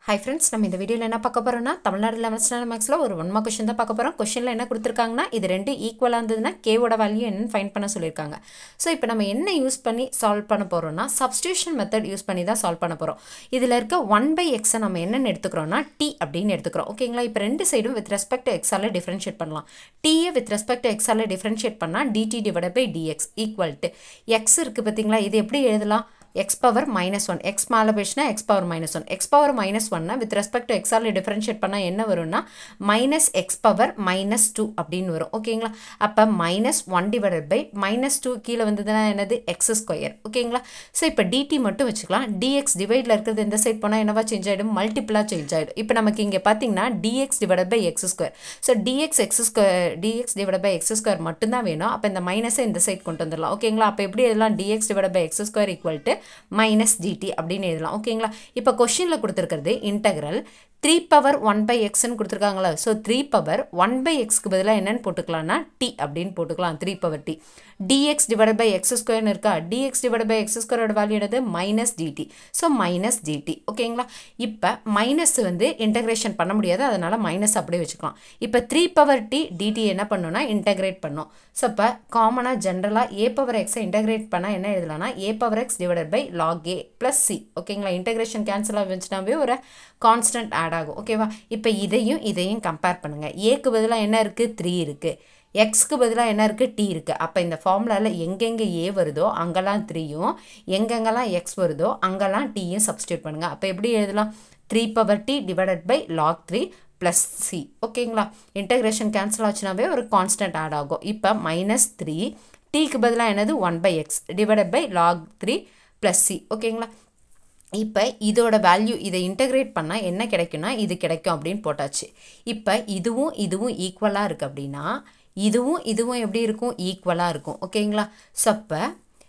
hi friends நம்ம இந்த வீடியோவில் என்ன பார்க்க போகிறோம்னா தமிழ்நாடு லெவன்த் ஸ்டாண்டர்ட் மேக்ஸில் ஒரு ஒன்மா கொஷின் தான் பார்க்க போகிறோம் கொஷனில் என்ன கொடுத்துருக்காங்கன்னா இது ரெண்டு ஈக்குவலாக இருந்ததுன்னா கேவோட வேல்யூ என்னன்னு ஃபைன் பண்ண சொல்லியிருக்காங்க ஸோ இப்போ நம்ம என்ன யூஸ் பண்ணி சால்வ் பண்ண போகிறோம்னா சப்ஸ்டியூஷன் மெத்தட் யூஸ் பண்ணி தான் சால்வ் பண்ண போகிறோம் இதில் இருக்க ஒன் பை எக்ஸை நம்ம என்னென்னு எடுத்துக்கிறோம்னா டி அப்படின்னு எடுத்துக்கிறோம் ஓகேங்களா இப்போ ரெண்டு சைடும் வித் ரெஸ்பெக்ட் எக்ஸால் டிஃப்ரென்ஷியேட் பண்ணலாம் டீயை வித் ரெஸ்பெக்ட் எக்ஸால் டிஃப்ரென்ஷியேட் பண்ணால் DT divide by DX equal to X இருக்குது பார்த்தீங்களா இது எப்படி எழுதலாம் X power minus one X மேலே போயிடுச்சுன்னா X power minus one X power minus one with respect to எக்ஸால் டிஃப்ரென்ஷியேட் பண்ணால் என்ன வரும்னா minus X power minus two அப்படின்னு வரும் ஓகேங்களா அப்போ minus one divided by minus two கீழே வந்ததுன்னா என்னது எக்ஸ் ஸ்கொயர் ஓகேங்களா ஸோ இப்போ டிடி மட்டும் வச்சுக்கலாம் டிஎக்ஸ் டிவைடில் இருக்கிறது எந்த சைட் போனால் என்னவா சேஞ்ச் ஆகிடும் மல்டிப்ளாக சேஞ்ச் ஆகிடும் இப்போ நமக்கு இங்கே பார்த்தீங்கன்னா DX divide by X square so DX X square DX divide by X square மட்டும்தான் வேணும் அப்போ இந்த மைனஸை இந்த சைட் கொண்டு வந்துடலாம் ஓகேங்களா அப்போ எப்படி எழுதலாம் DX divide by X square equal to minus DT அப்படின்னு எழுதலாம் ஓகேங்களா இப்போ கொஷினில் கொடுத்துருக்கிறது integral three power one by எக்ஸ்ன்னு கொடுத்துருக்காங்களா so three power one by எக்ஸ்க்கு பதிலாக என்னென்னு போட்டுக்கலாம்னா டி அப்படின்னு போட்டுக்கலாம் three power T DX divide by X ஸ்கொயர்னு இருக்கா டிஎக்ஸ் டிவைட் பை எக்ஸ் ஸ்கொயரோட வேல்யூ என்னது minus DT so minus DT ஓகேங்களா இப்போ மைனஸ் வந்து இன்டகிரேஷன் பண்ண முடியாது அதனால் மைனஸ் அப்படியே வச்சுக்கலாம் இப்போ த்ரீ பவர் டி டிடி என்ன பண்ணணும்னா இன்டகிரேட் பண்ணோம் ஸோ இப்போ காமனாக ஜென்ரலாக ஏ பவர் எக்ஸை இன்டகிரேட் பண்ணால் என்ன எழுதலாம்னா A power X divided by log A plus C ஓகேங்களா இன்டகிரேஷன் கேன்சல் ஆகிச்சுனாவே ஒரு கான்ஸ்டன்ட் ஆட் ஆகும் ஓகேவா இப்போ இதையும் இதையும் கம்பேர் பண்ணுங்கள் ஏக்கு பதிலாக என்ன இருக்குது த்ரீ இருக்குது எக்ஸ்க்கு பதிலாக என்ன இருக்குது டி இருக்குது அப்போ இந்த ஃபார்முலாவில் எங்கெங்கே ஏ வருதோ அங்கெல்லாம் த்ரீயும் எங்கெங்கெல்லாம் எக்ஸ் வருதோ அங்கெல்லாம் டீயும் சப்ஸ்டியூட் பண்ணுங்கள் அப்போ எப்படி எழுதலாம் three power T divided by log three plus C ஓகேங்களா இன்டகிரேஷன் கேன்சல் ஆச்சுனாவே ஒரு கான்ஸ்டன்ட் ஆட் ஆகும் இப்போ மைனஸ் த்ரீ டீக்கு பதிலாக என்னது one by X divided by log three plus C ஓகேங்களா இப்போ இதோட வேல்யூ இதை இன்டகிரேட் பண்ணால் என்ன கிடைக்கும்னா இது கிடைக்கும் அப்படின்னு போட்டாச்சு இப்போ இதுவும் இதுவும் ஈக்குவலாக இருக்குது அப்படின்னா இதுவும் இதுவும் எப்படி இருக்கும் ஈக்குவலாக இருக்கும் ஓகேங்களா ஸோ அப்போ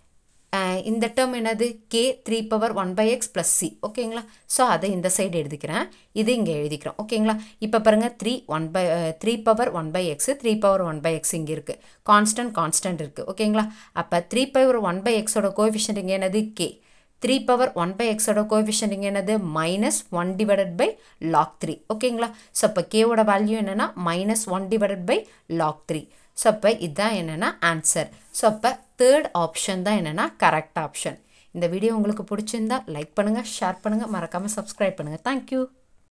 இந்த டேர்ம் என்னது K three power one by X plus C ஓகேங்களா ஸோ அதை இந்த சைடு எழுதிக்கிறேன் இது இங்கே எழுதிக்கிறோம் ஓகேங்களா இப்போ பாருங்கள் three one by three power one by X three power one by X இங்கே இருக்குது கான்ஸ்டன்ட் கான்ஸ்டன்ட் இருக்குது ஓகேங்களா அப்போ த்ரீ பவர் ஒன் பை எக்ஸோட கோஎஃபிஷியன்ட் இங்கே என்னது K three power one by எக்ஸோட கோஎஃபிஷியன்ட் இங்கே என்னது minus one divided by log three ஓகேங்களா ஸோ அப்போ கேவோட வேல்யூ என்னென்னா minus one divided by log three so அப்போ இதுதான் என்னென்னா ஆன்சர் ஸோ அப்போ தேர்ட் ஆப்ஷன் தான் என்னென்னா கரெக்ட் ஆப்ஷன் இந்த வீடியோ உங்களுக்கு பிடிச்சிருந்தா லைக் பண்ணுங்கள் ஷேர் பண்ணுங்கள் மறக்காமல் சப்ஸ்கிரைப் பண்ணுங்கள் தேங்க்யூ